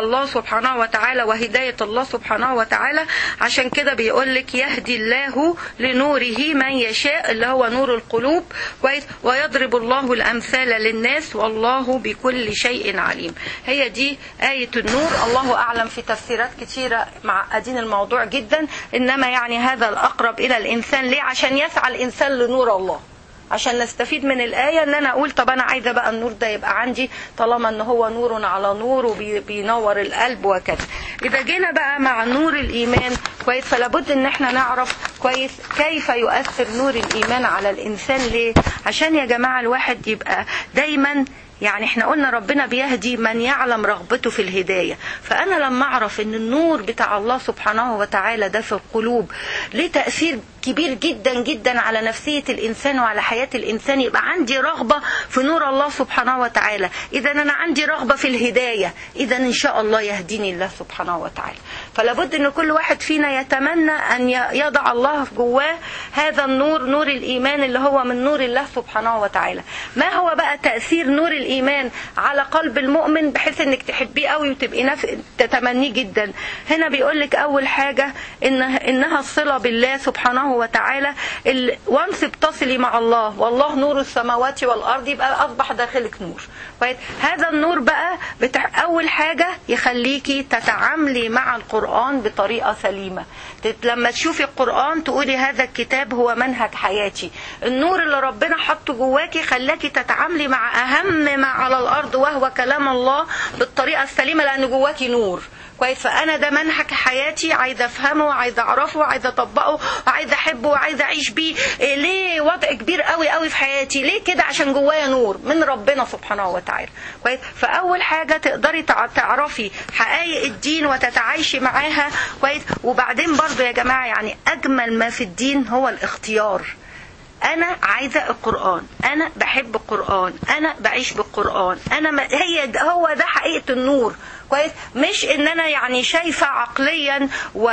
الله سبحانه وتعالى وهداية الله سبحانه وتعالى عشان كده بيقول لك يهدي الله لنوره من يشاء اللي هو نور القلوب كويس ويضرب الله الأمثال للناس والله بكل شيء عليم هي دي آية النور الله أعلم في تفسيرات كتيرة معقدين الموضوع جدا إنما يعني هذا الأقرب إلى الإنسان ليه عشان يسعى الإنسان لنور الله عشان نستفيد من الآية ان انا اقول طب انا عايزة بقى النور ده يبقى عندي طالما ان هو نور على نور وبينور القلب وكذا اذا جينا بقى مع نور الايمان كويس فلابد ان احنا نعرف كويس كيف يؤثر نور الايمان على الانسان ليه عشان يا جماعة الواحد يبقى دايما يعني احنا قلنا ربنا بيهدي من يعلم رغبته في الهداية فأنا لما أعرف أن النور بتاع الله سبحانه وتعالى ده في القلوب ليه تأثير كبير جدا جدا على نفسية الإنسان وعلى حياة الإنسان يبقى عندي رغبة في نور الله سبحانه وتعالى إذا أنا عندي رغبة في الهداية إذا إن شاء الله يهديني الله سبحانه وتعالى فلابد أن كل واحد فينا يتمنى أن يضع الله جواه هذا النور نور الإيمان اللي هو من نور الله سبحانه وتعالى ما هو بقى تأثير نور الإيمان على قلب المؤمن بحيث أنك تحبيه قوي وتبقي نف... تتمنيه جدا هنا بيقول لك أول حاجة إن إنها الصلة بالله سبحانه وتعالى وانس بتصلي مع الله والله نور السماوات والارض يبقى اصبح داخلك نور كويس هذا النور بقى بتاع اول حاجه يخليكي تتعاملي مع القران بطريقه سليمه لما تشوفي القران تقولي هذا الكتاب هو منهج حياتي النور اللي ربنا حطه جواكي خلاكي تتعاملي مع اهم ما على الارض وهو كلام الله بالطريقه السليمه لان جواكي نور كويس فانا ده منهج حياتي عايزه افهمه وعايزه اعرفه وعايزه اطبقه وعايزه احبه وعايزه اعيش بيه إيه ليه وضع كبير قوي قوي في حياتي ليه كده عشان جوايا نور من ربنا سبحانه وتعالى كويس فاول حاجه تقدري تعرفي حقائق الدين وتتعايشي معاها كويس وبعدين برضو يا جماعه يعني اجمل ما في الدين هو الاختيار انا عايزه القران انا بحب القران انا بعيش بالقران انا ما هي هو ده حقيقه النور كويس مش ان انا يعني شايفه عقليا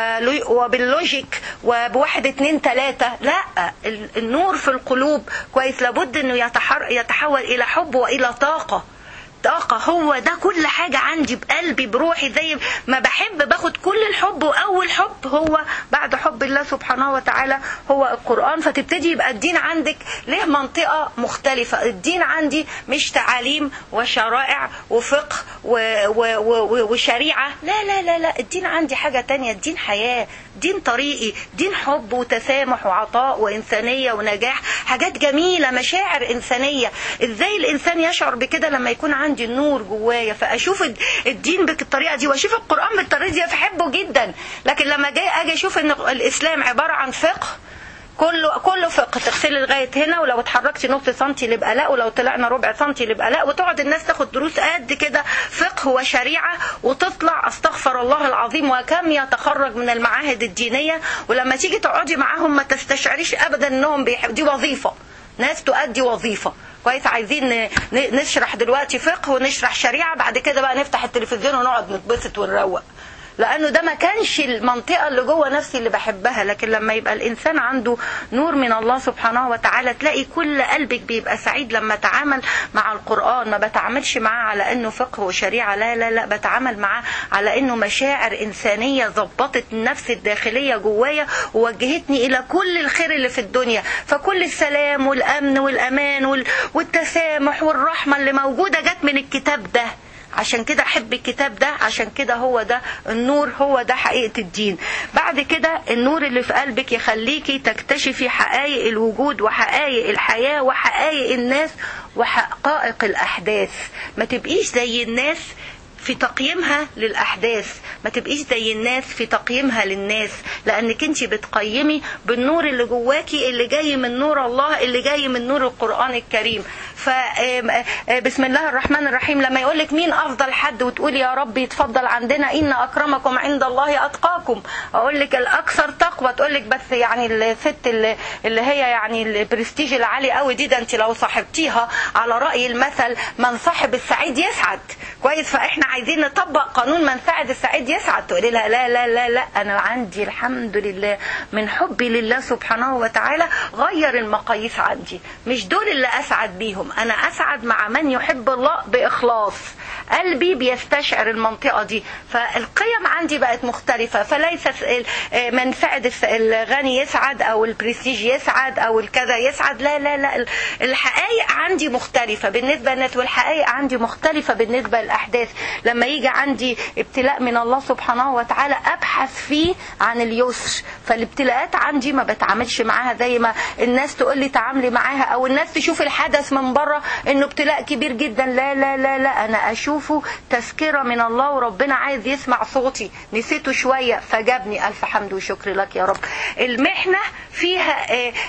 وباللوجيك وبواحد اتنين تلاته لا النور في القلوب كويس لابد انه يتحر يتحول الى حب والى طاقه طاقة هو ده كل حاجة عندي بقلبي بروحي زي ما بحب باخد كل الحب وأول حب هو بعد حب الله سبحانه وتعالى هو القرآن فتبتدي يبقى الدين عندك له منطقة مختلفة الدين عندي مش تعاليم وشرائع وفقه و و و وشريعة لا لا لا لا الدين عندي حاجة تانية الدين حياة دين طريقي دين حب وتسامح وعطاء وإنسانية ونجاح حاجات جميلة مشاعر إنسانية إزاي الإنسان يشعر بكده لما يكون عندي النور جوايا فأشوف الدين بالطريقة دي وأشوف القرآن بالطريقة دي فأحبه جدا لكن لما جاي أجي أشوف إن الإسلام عبارة عن فقه كله كله فقه تغسلي لغايه هنا ولو اتحركتي نص سنتي يبقى لا ولو طلعنا ربع سنتي يبقى لا وتقعد الناس تاخد دروس قد كده فقه وشريعه وتطلع استغفر الله العظيم وكم يتخرج من المعاهد الدينيه ولما تيجي تقعدي معاهم ما تستشعريش ابدا انهم بيحب دي وظيفه ناس تؤدي وظيفه كويس عايزين نشرح دلوقتي فقه ونشرح شريعه بعد كده بقى نفتح التلفزيون ونقعد نتبسط ونروق لانه ده ما كانش المنطقه اللي جوه نفسي اللي بحبها لكن لما يبقى الانسان عنده نور من الله سبحانه وتعالى تلاقي كل قلبك بيبقى سعيد لما اتعامل مع القران ما بتعاملش معاه على انه فقه وشريعه لا لا لا بتعامل معاه على انه مشاعر انسانيه ظبطت النفس الداخليه جوايا ووجهتني الى كل الخير اللي في الدنيا فكل السلام والامن والامان والتسامح والرحمه اللي موجوده جت من الكتاب ده عشان كده احب الكتاب ده عشان كده هو ده النور هو ده حقيقة الدين بعد كده النور اللي في قلبك يخليكي تكتشفي حقائق الوجود وحقائق الحياة وحقائق الناس وحقائق الأحداث ما تبقيش زي الناس في تقييمها للأحداث ما تبقيش زي الناس في تقييمها للناس لأنك انت بتقيمي بالنور اللي جواكي اللي جاي من نور الله اللي جاي من نور القرآن الكريم فبسم الله الرحمن الرحيم لما يقول لك مين أفضل حد وتقول يا رب يتفضل عندنا إن أكرمكم عند الله أتقاكم أقول لك الأكثر تقوى تقول لك بس يعني الست اللي, اللي هي يعني البرستيج العالي قوي دي ده انت لو صاحبتيها على رأي المثل من صاحب السعيد يسعد كويس فاحنا عايزين نطبق قانون من سعد السعيد يسعد تقولي لها لا لا لا لا انا عندي الحمد لله من حبي لله سبحانه وتعالى غير المقاييس عندي مش دول اللي اسعد بيهم يحبهم انا اسعد مع من يحب الله باخلاص قلبي بيستشعر المنطقة دي فالقيم عندي بقت مختلفة فليس منفعة الغني يسعد أو البرستيج يسعد أو الكذا يسعد لا لا لا الحقائق عندي مختلفة بالنسبة للناس والحقائق عندي مختلفة بالنسبة للأحداث لما يجي عندي ابتلاء من الله سبحانه وتعالى أبحث فيه عن اليسر فالابتلاءات عندي ما بتعاملش معاها زي ما الناس تقول لي تعاملي معاها أو الناس تشوف الحدث من بره إنه ابتلاء كبير جدا لا لا لا لا أنا أشوف اشوفه تذكرة من الله وربنا عايز يسمع صوتي نسيته شوية فجابني ألف حمد وشكر لك يا رب المحنة فيها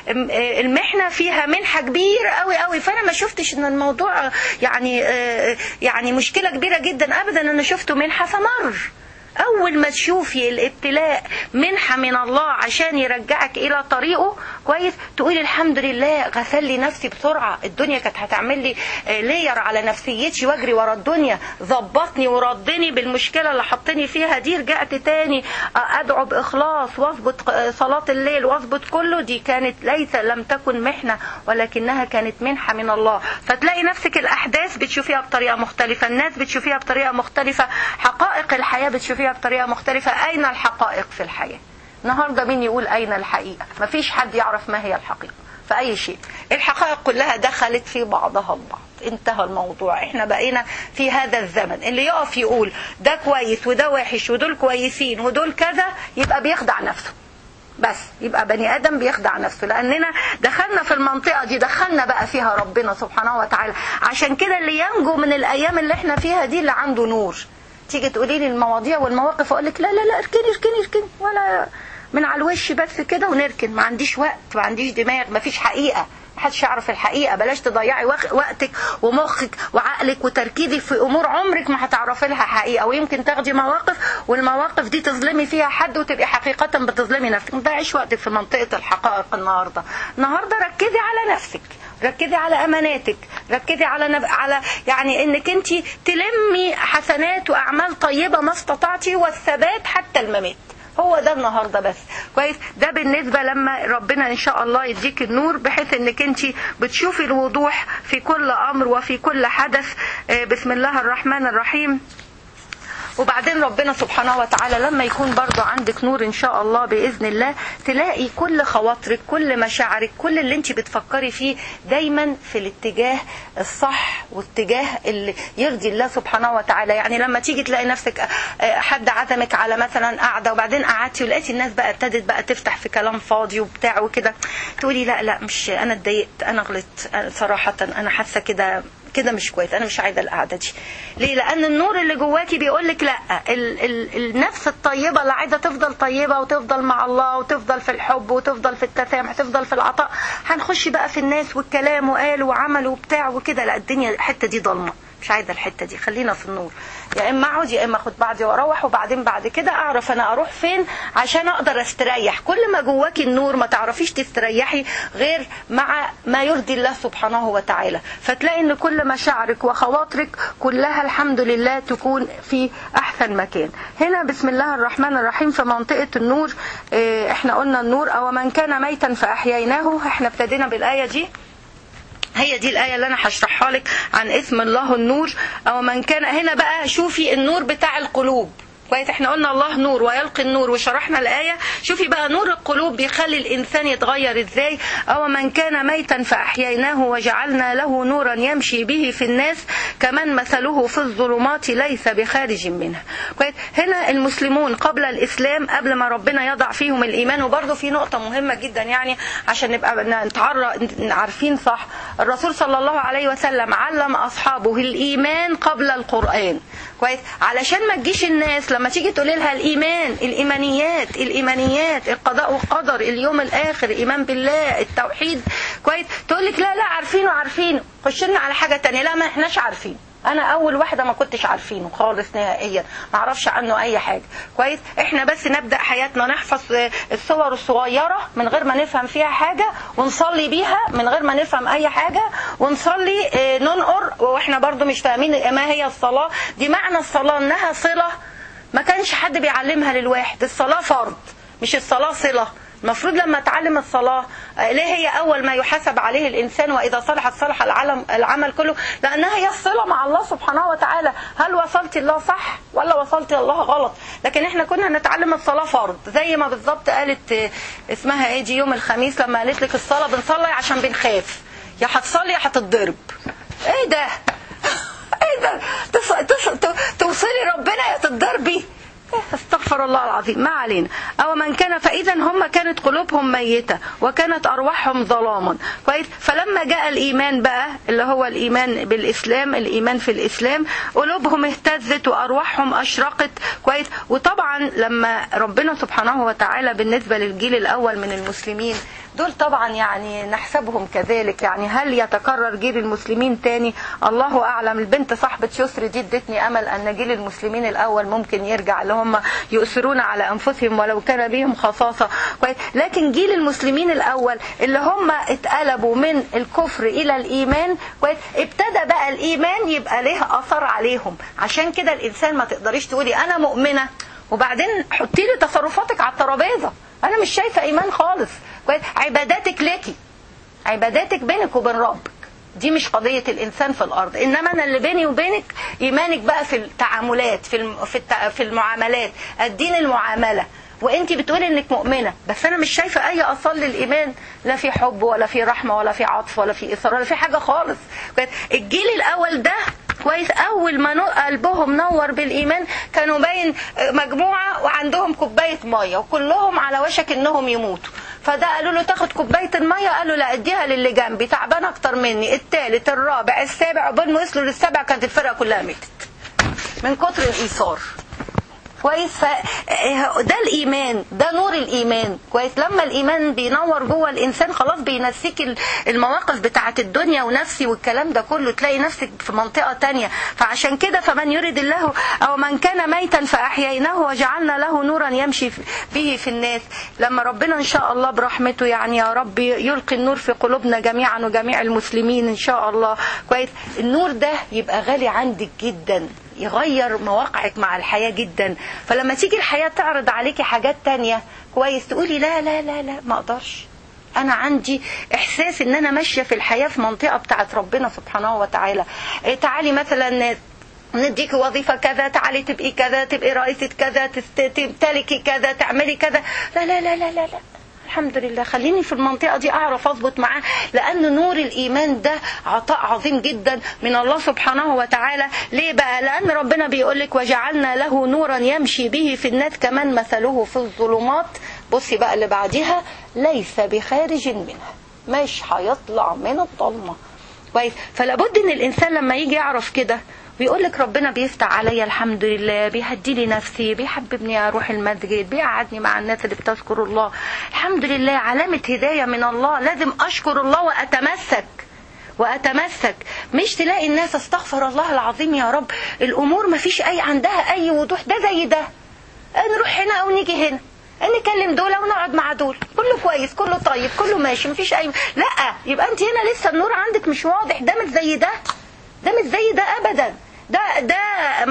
المحنة فيها منحة كبيرة قوي قوي فأنا ما شفتش إن الموضوع يعني يعني مشكلة كبيرة جدا أبدا أنا شفته منحة فمر أول ما تشوفي الابتلاء منحة من الله عشان يرجعك إلى طريقه كويس تقولي الحمد لله غسل لي نفسي بسرعة الدنيا كانت هتعمل لي لير على نفسيتي واجري ورا الدنيا ظبطني وردني بالمشكلة اللي حطني فيها دي رجعت تاني أدعو بإخلاص واظبط صلاة الليل واظبط كله دي كانت ليس لم تكن محنة ولكنها كانت منحة من الله فتلاقي نفسك الأحداث بتشوفيها بطريقة مختلفة الناس بتشوفيها بطريقة مختلفة حقائق الحياة بتشوفيها فيها بطريقة مختلفة أين الحقائق في الحياة النهاردة مين يقول أين الحقيقة مفيش حد يعرف ما هي الحقيقة في أي شيء الحقائق كلها دخلت في بعضها البعض انتهى الموضوع احنا بقينا في هذا الزمن اللي يقف يقول ده كويس وده وحش ودول كويسين ودول كذا يبقى بيخدع نفسه بس يبقى بني ادم بيخدع نفسه لاننا دخلنا في المنطقه دي دخلنا بقى فيها ربنا سبحانه وتعالى عشان كده اللي ينجو من الايام اللي احنا فيها دي اللي عنده نور تيجي تقولي لي المواضيع والمواقف اقول لك لا لا لا اركني اركني اركني ولا من على الوش بس كده ونركن ما عنديش وقت ما عنديش دماغ ما فيش حقيقه محدش يعرف الحقيقه بلاش تضيعي وقتك ومخك وعقلك وتركيزك في امور عمرك ما هتعرفي لها حقيقه ويمكن تاخدي مواقف والمواقف دي تظلمي فيها حد وتبقي حقيقه بتظلمي نفسك ما تضيعيش وقتك في منطقه الحقائق النهارده النهارده ركزي على نفسك ركزي على اماناتك ركزي على نب... على يعني انك انت تلمي حسنات واعمال طيبه ما استطعتي والثبات حتى الممات هو ده النهارده بس كويس ده بالنسبه لما ربنا ان شاء الله يديك النور بحيث انك انت بتشوفي الوضوح في كل امر وفي كل حدث بسم الله الرحمن الرحيم وبعدين ربنا سبحانه وتعالى لما يكون برضو عندك نور ان شاء الله باذن الله تلاقي كل خواطرك كل مشاعرك كل اللي انت بتفكري فيه دايما في الاتجاه الصح واتجاه اللي يرضي الله سبحانه وتعالى يعني لما تيجي تلاقي نفسك حد عزمك على مثلا قاعده وبعدين قعدتي ولقيتي الناس بقى ابتدت بقى تفتح في كلام فاضي وبتاع وكده تقولي لا لا مش انا اتضايقت انا غلطت صراحه انا حاسه كده كده مش كويس انا مش عايزه القعده دي ليه لان النور اللي جواكي بيقول لك لا ال ال النفس الطيبه اللي عايزه تفضل طيبه وتفضل مع الله وتفضل في الحب وتفضل في التسامح تفضل في العطاء هنخش بقى في الناس والكلام وقال وعمل وبتاع وكده لا الدنيا الحته دي ضلمه مش عايزه الحته دي خلينا في النور يا اما اقعد يا اما اخد بعضي واروح وبعدين بعد كده اعرف انا اروح فين عشان اقدر استريح كل ما جواكي النور ما تعرفيش تستريحي غير مع ما يرضي الله سبحانه وتعالى فتلاقي ان كل مشاعرك وخواطرك كلها الحمد لله تكون في احسن مكان هنا بسم الله الرحمن الرحيم في منطقه النور احنا قلنا النور او من كان ميتا فاحييناه احنا ابتدينا بالايه دي هي دي الآية اللي أنا هشرحها لك عن اسم الله النور أو من كان هنا بقى شوفي النور بتاع القلوب كويس احنا قلنا الله نور ويلقي النور وشرحنا الآية شوفي بقى نور القلوب بيخلي الإنسان يتغير ازاي أو من كان ميتا فأحييناه وجعلنا له نورا يمشي به في الناس كمن مثله في الظلمات ليس بخارج منها كويس هنا المسلمون قبل الإسلام قبل ما ربنا يضع فيهم الإيمان وبرضه في نقطة مهمة جدا يعني عشان نبقى نتعرف عارفين صح الرسول صلى الله عليه وسلم علم أصحابه الإيمان قبل القرآن كويس علشان ما تجيش الناس لما تيجي تقولي لها الايمان الايمانيات الايمانيات القضاء والقدر اليوم الاخر ايمان بالله التوحيد كويس تقول لك لا لا عارفينه عارفينه خش لنا على حاجه تانية لا ما احناش عارفين انا اول واحده ما كنتش عارفينه خالص نهائيا ما اعرفش عنه اي حاجه كويس احنا بس نبدا حياتنا نحفظ الصور الصغيره من غير ما نفهم فيها حاجه ونصلي بيها من غير ما نفهم اي حاجه ونصلي ننقر واحنا برضو مش فاهمين ما هي الصلاه دي معنى الصلاه انها صله ما كانش حد بيعلمها للواحد الصلاه فرض مش الصلاه صله المفروض لما اتعلم الصلاة ليه هي أول ما يحاسب عليه الإنسان وإذا صلحت صلح العالم العمل كله لأنها هي الصلة مع الله سبحانه وتعالى هل وصلت الله صح ولا وصلت الله غلط لكن احنا كنا نتعلم الصلاة فرض زي ما بالظبط قالت اسمها ايه دي يوم الخميس لما قالت لك الصلاة بنصلي عشان بنخاف يا هتصلي يا هتتضرب ايه ده ايه ده تص... تص... توصلي ربنا يا تتضربي استغفر الله العظيم ما علينا أو من كان فإذا هم كانت قلوبهم ميتة وكانت أرواحهم ظلاما كويس فلما جاء الإيمان بقى اللي هو الإيمان بالإسلام الإيمان في الإسلام قلوبهم اهتزت وأرواحهم أشرقت كويس وطبعا لما ربنا سبحانه وتعالى بالنسبة للجيل الأول من المسلمين دول طبعا يعني نحسبهم كذلك يعني هل يتكرر جيل المسلمين تاني الله أعلم البنت صاحبة يسر دي ادتني أمل أن جيل المسلمين الأول ممكن يرجع اللي هم يؤثرون على أنفسهم ولو كان بهم خصاصة لكن جيل المسلمين الأول اللي هم اتقلبوا من الكفر إلى الإيمان ابتدى بقى الإيمان يبقى له أثر عليهم عشان كده الإنسان ما تقدريش تقولي أنا مؤمنة وبعدين حطي لي تصرفاتك على الترابيزه انا مش شايفه ايمان خالص كويس عباداتك ليكي عباداتك بينك وبين ربك دي مش قضية الإنسان في الأرض إنما أنا اللي بيني وبينك إيمانك بقى في التعاملات في الم... في, الت... في المعاملات الدين المعاملة وانت بتقولي انك مؤمنة بس انا مش شايفة اي اصل للايمان لا في حب ولا في رحمة ولا في عطف ولا في اصرار ولا في حاجة خالص الجيل الاول ده كويس اول ما قلبهم نور بالايمان كانوا باين مجموعه وعندهم كوبايه ميه وكلهم على وشك انهم يموتوا فده قالوا له تاخد كوبايه الميه قال له لا اديها للي جنبي تعبان اكتر مني الثالث الرابع السابع عقبال ما وصلوا للسابع كانت الفرقه كلها ماتت من كتر الايثار كويس ده الايمان ده نور الايمان كويس لما الايمان بينور جوه الانسان خلاص بينسيك المواقف بتاعه الدنيا ونفسي والكلام ده كله تلاقي نفسك في منطقه تانية فعشان كده فمن يريد الله او من كان ميتا فاحييناه وجعلنا له نورا يمشي به في الناس لما ربنا ان شاء الله برحمته يعني يا رب يلقي النور في قلوبنا جميعا وجميع المسلمين ان شاء الله كويس النور ده يبقى غالي عندك جدا يغير مواقعك مع الحياة جدا فلما تيجي الحياة تعرض عليكي حاجات تانية كويس تقولي لا لا لا لا ما اقدرش انا عندي احساس ان انا ماشية في الحياة في منطقة بتاعت ربنا سبحانه وتعالى إيه تعالي مثلا نديك وظيفة كذا تعالي تبقي كذا تبقي رئيسة كذا تمتلكي كذا تعملي كذا لا لا لا لا لا, لا. الحمد لله خليني في المنطقة دي أعرف أضبط معاه لأن نور الإيمان ده عطاء عظيم جدا من الله سبحانه وتعالى ليه بقى لأن ربنا بيقولك وجعلنا له نورا يمشي به في الناس كمان مثله في الظلمات بصي بقى اللي بعدها ليس بخارج منها مش هيطلع من الضلمة كويس فلابد ان الانسان لما يجي يعرف كده بيقول لك ربنا بيفتح عليا الحمد لله بيهدي لي نفسي بيحببني اروح المسجد بيقعدني مع الناس اللي بتذكر الله الحمد لله علامة هداية من الله لازم اشكر الله واتمسك واتمسك مش تلاقي الناس استغفر الله العظيم يا رب الامور ما فيش اي عندها اي وضوح ده زي ده نروح هنا او نيجي هنا نكلم دول ونقعد مع دول كله كويس كله طيب كله ماشي مفيش اي لا يبقى انت هنا لسه النور عندك مش واضح ده مش زي ده ده مش زي ده ابدا ده ده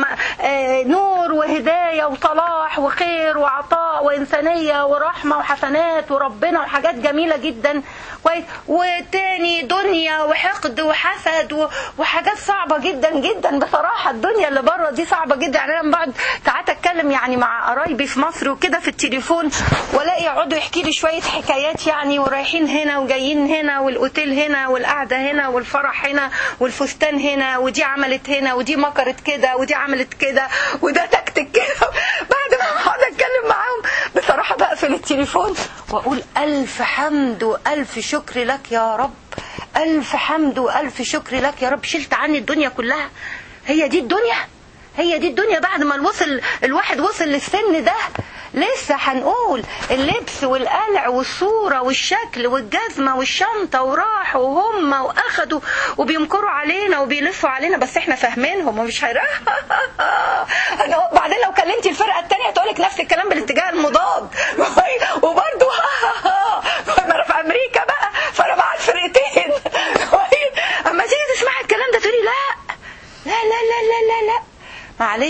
نور وهدايه وصلاح وخير وعطاء وانسانيه ورحمه وحسنات وربنا وحاجات جميله جدا كويس وتاني دنيا وحقد وحسد وحاجات صعبه جدا جدا بصراحه الدنيا اللي بره دي صعبه جدا يعني انا بقعد ساعات اتكلم يعني مع قرايبي في مصر وكده في التليفون والاقي يقعدوا يحكي لي شويه حكايات يعني ورايحين هنا وجايين هنا والاوتيل هنا والقعده هنا والفرح هنا والفستان هنا ودي عملت هنا ودي مكرت كده ودي عملت كده وده تكتك كده بعد ما اقعد اتكلم معاهم بصراحه بقفل التليفون واقول الف حمد والف شكر لك يا رب الف حمد والف شكر لك يا رب شلت عني الدنيا كلها هي دي الدنيا هي دي الدنيا بعد ما الوصل الواحد وصل للسن ده لسه هنقول اللبس والقلع والصورة والشكل والجزمة والشنطة وراحوا وهم واخدوا وبيمكروا علينا وبيلفوا علينا بس احنا فاهمينهم ومش هيرا بعدين لو كلمتي الفرقة التانية تقولك نفس الكلام بالاتجاه المضاد وبرضه ما انا في امريكا بقى فانا مع الفرقتين اما تيجي تسمعي الكلام ده تقولي لا لا لا لا لا لا, لا. معلش انتوا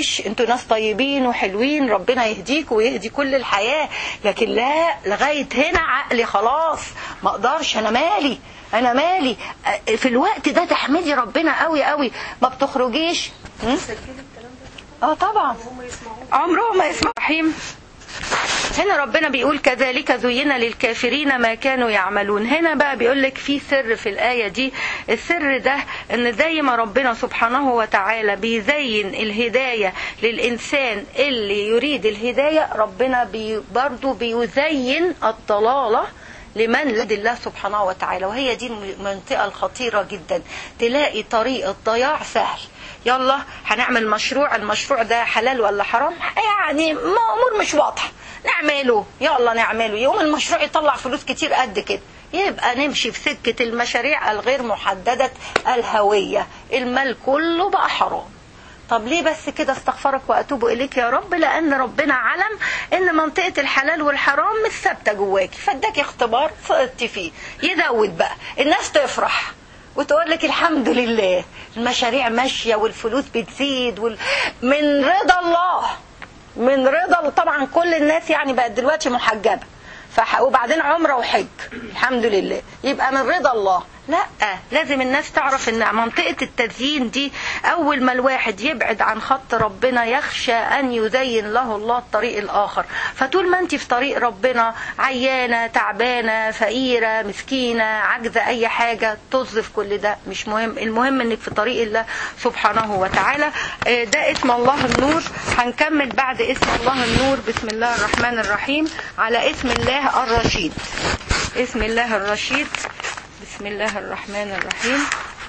ناس طيبين وحلوين ربنا يهديك ويهدي كل الحياة لكن لا لغاية هنا عقلي خلاص ما اقدرش انا مالي انا مالي في الوقت ده تحمدي ربنا قوي قوي ما بتخرجيش م? اه طبعا عمرهم ما يسمعوا رحيم هنا ربنا بيقول كذلك زين للكافرين ما كانوا يعملون هنا بقى بيقول لك في سر في الآية دي السر ده ان زي ما ربنا سبحانه وتعالى بيزين الهداية للإنسان اللي يريد الهداية ربنا بي برضو بيزين الضلالة لمن لدى الله سبحانه وتعالى وهي دي المنطقة الخطيرة جدا تلاقي طريق الضياع سهل يلا هنعمل مشروع المشروع ده حلال ولا حرام يعني امور مش واضحه نعمله يلا نعمله يوم المشروع يطلع فلوس كتير قد كده يبقى نمشي في سكة المشاريع الغير محددة الهوية المال كله بقى حرام طب ليه بس كده استغفرك واتوب اليك يا رب لان ربنا علم ان منطقه الحلال والحرام مش ثابته جواكي فاداكي اختبار سقطتي فيه يزود بقى الناس تفرح وتقول لك الحمد لله المشاريع ماشيه والفلوس بتزيد وال... من رضا الله من رضا طبعا كل الناس يعني بقت دلوقتي محجبه فح... وبعدين عمره وحج الحمد لله يبقى من رضا الله لا لازم الناس تعرف ان منطقة التزيين دي اول ما الواحد يبعد عن خط ربنا يخشى ان يزين له الله الطريق الاخر فطول ما انت في طريق ربنا عيانة تعبانة فقيرة مسكينة عاجزة اي حاجة طز في كل ده مش مهم المهم انك في طريق الله سبحانه وتعالى ده اسم الله النور هنكمل بعد اسم الله النور بسم الله الرحمن الرحيم على اسم الله الرشيد اسم الله الرشيد بسم الله الرحمن الرحيم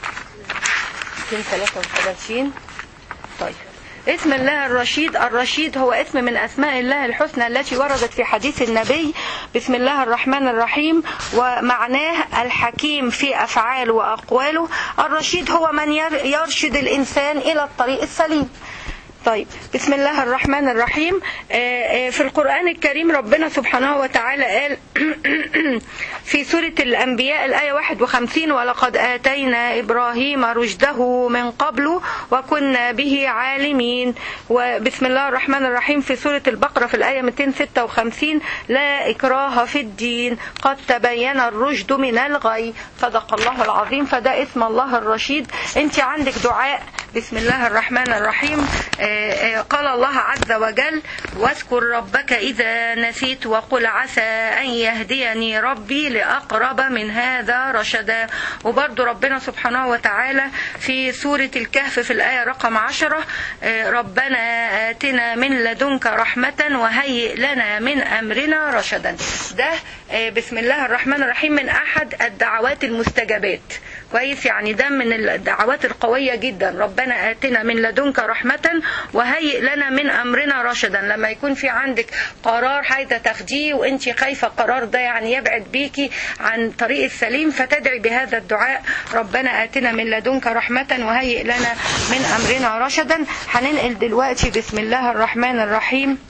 233 طيب اسم الله الرشيد الرشيد هو اسم من أسماء الله الحسنى التي وردت في حديث النبي بسم الله الرحمن الرحيم ومعناه الحكيم في أفعاله وأقواله الرشيد هو من يرشد الإنسان إلى الطريق السليم طيب بسم الله الرحمن الرحيم في القرآن الكريم ربنا سبحانه وتعالى قال في سورة الأنبياء الآية 51 ولقد آتينا إبراهيم رشده من قبل وكنا به عالمين وبسم الله الرحمن الرحيم في سورة البقرة في الآية 256 لا إكراه في الدين قد تبين الرشد من الغي صدق الله العظيم فده اسم الله الرشيد انت عندك دعاء بسم الله الرحمن الرحيم قال الله عز وجل واذكر ربك إذا نسيت وقل عسى أن يهديني ربي لأقرب من هذا رشدا وبرضو ربنا سبحانه وتعالى في سورة الكهف في الآية رقم عشرة ربنا آتنا من لدنك رحمة وهيئ لنا من أمرنا رشدا ده بسم الله الرحمن الرحيم من أحد الدعوات المستجابات كويس يعني ده من الدعوات القوية جدا ربنا آتنا من لدنك رحمة وهيئ لنا من أمرنا رشدا لما يكون في عندك قرار عايزة تاخديه وانت خايفة القرار ده يعني يبعد بيكي عن طريق السليم فتدعي بهذا الدعاء ربنا آتنا من لدنك رحمة وهيئ لنا من أمرنا رشدا هننقل دلوقتي بسم الله الرحمن الرحيم